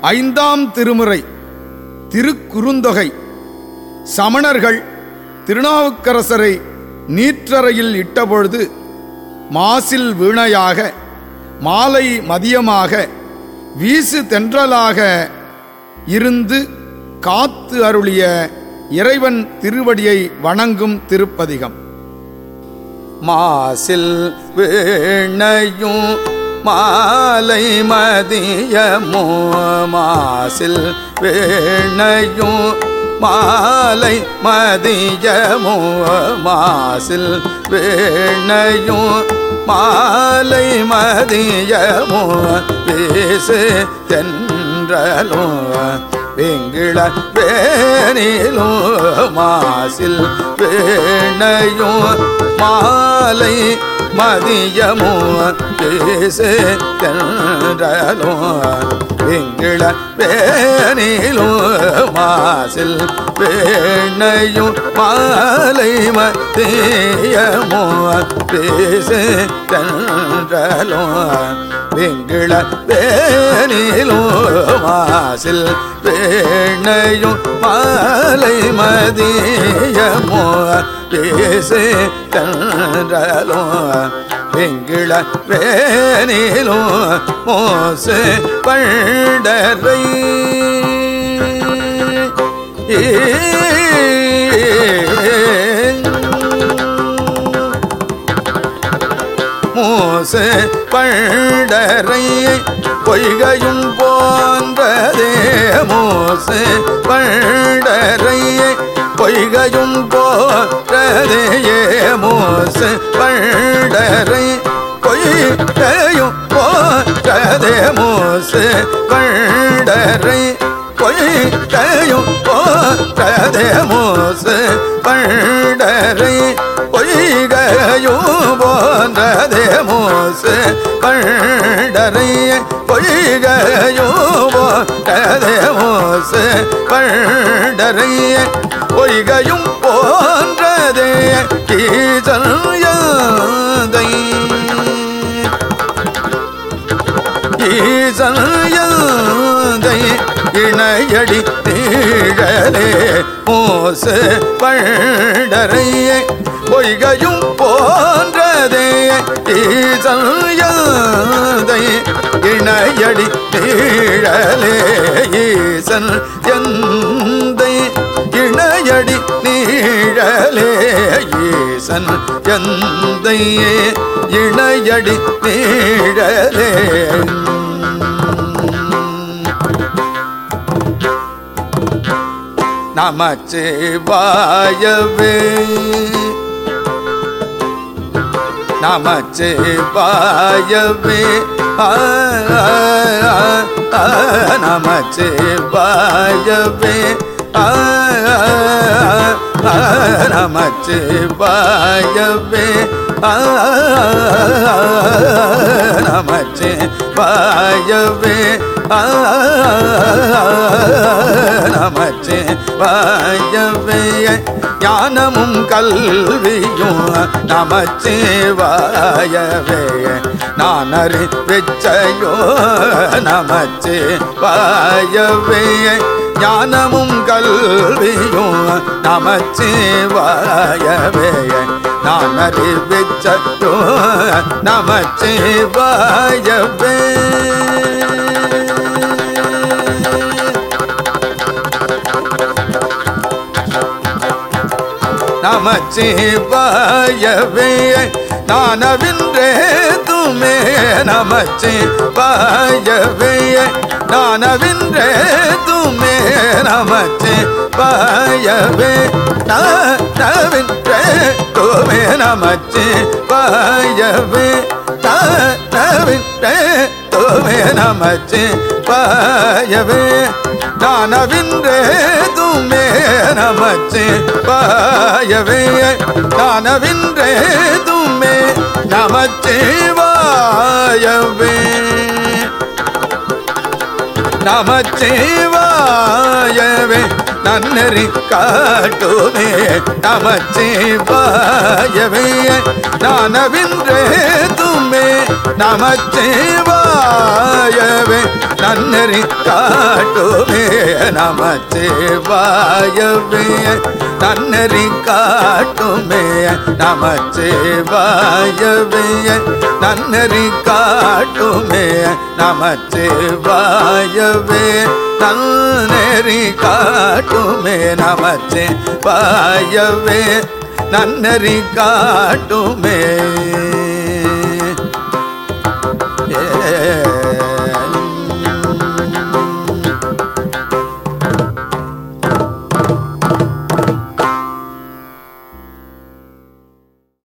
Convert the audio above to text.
ஐந்தாம் திருமுறை திருக்குறுந்தொகை சமணர்கள் திருநாவுக்கரசரை நீற்றறையில் இட்டபொழுது மாசில் வீணையாக மாலை மதியமாக வீசு தென்றலாக இருந்து காத்து அருளிய இறைவன் திருவடியை வணங்கும் திருப்பதிகம் மாசில் வீணையும் மாலை மதியமோ மாசில் வீணையும் மாலை மதியமோ மாசில் வீணையும் மாலை மதியமோ வீசு தென்றலோ வெங்கிள வேணிலும் மாசில் வேணையும் மாலை மதியமோ பேசு தென்றலோ வெங்கிள வேணிலும் மாசில் வேணையும் மாலை மதியமோ பேசு தென்றலோ வெங்கிள வேணிலும் மாசில் வேணையும் மாலை மதியமோ பேசு தன்றலோ வெங்கிள வேணிலும் மோசு பண்டரை மூசு பண்டரை பொய்கையும் போன்றதே மூசு பண்டரை பொய்கையும் போன்றதே மூசு பண்டரை பொய்கையும் போன்றதே மூசு பண்டரை பொய்கையும் போன்றதே மூசு பண்டரை பொய்கையும் போன்றதே மூசு பண்டரை பொய்கையும் போன்றதே மூசு பண்டரை பொய்கையும் போன்றதே ஈசல்யதை ஈசல்யதை இணையடி தீழலே மோசு பண்டரையே பொய்கையும் போன்றதே ஈசல்யதை இணையடி தீழலே ஈசன் எந்தை இணையடி நீழலே ஈசன் எந்தையே இணையடி நீழலே நமச்சிவாயவே நமச்சிவாயவே ஆ நமச்சிவாயவே ஆ நமச்சிவாயவே ஆ நமச்சிவாயவே ஆ நமச்சிவாயவே ஞானமும் கல்வியும் நமச்சிவாயவே நான் அறிவிச்சையோ நமச்சிவாயவே ஞானமும் கல்வியும் நமச்சிவாயவே நான் அறிவிச்சையோ நமச்சிவாயவே நமச்சிவாயவே நானவின்றே துமே நமச்சிவாயவே நானவின்றே துமே நமச்சிவாயவே நானவின்றே துமே நமச்சிவாயவே நானவின்றே துமே நமச்சிவாயவே நானவின்றே துமே நமச்சி பாயவே நானவின்றே துமே நமச்சி வாயவே நமச்சிவாயவே நன்னறி காட்டுமே நமச்சிவாயவே நானவின்றே துமே நமச்சிவாயவே நன்னறி காட்டுமே நமச்சிவாயவே நன்னறி காட்டுமே நமச்சிவாயவே நன்னறி காட்டுமே நமச்சிவாயவே நன்னறி காட்டுமே நமச்சிவாயவே நன்னறி காட்டுமே ஏ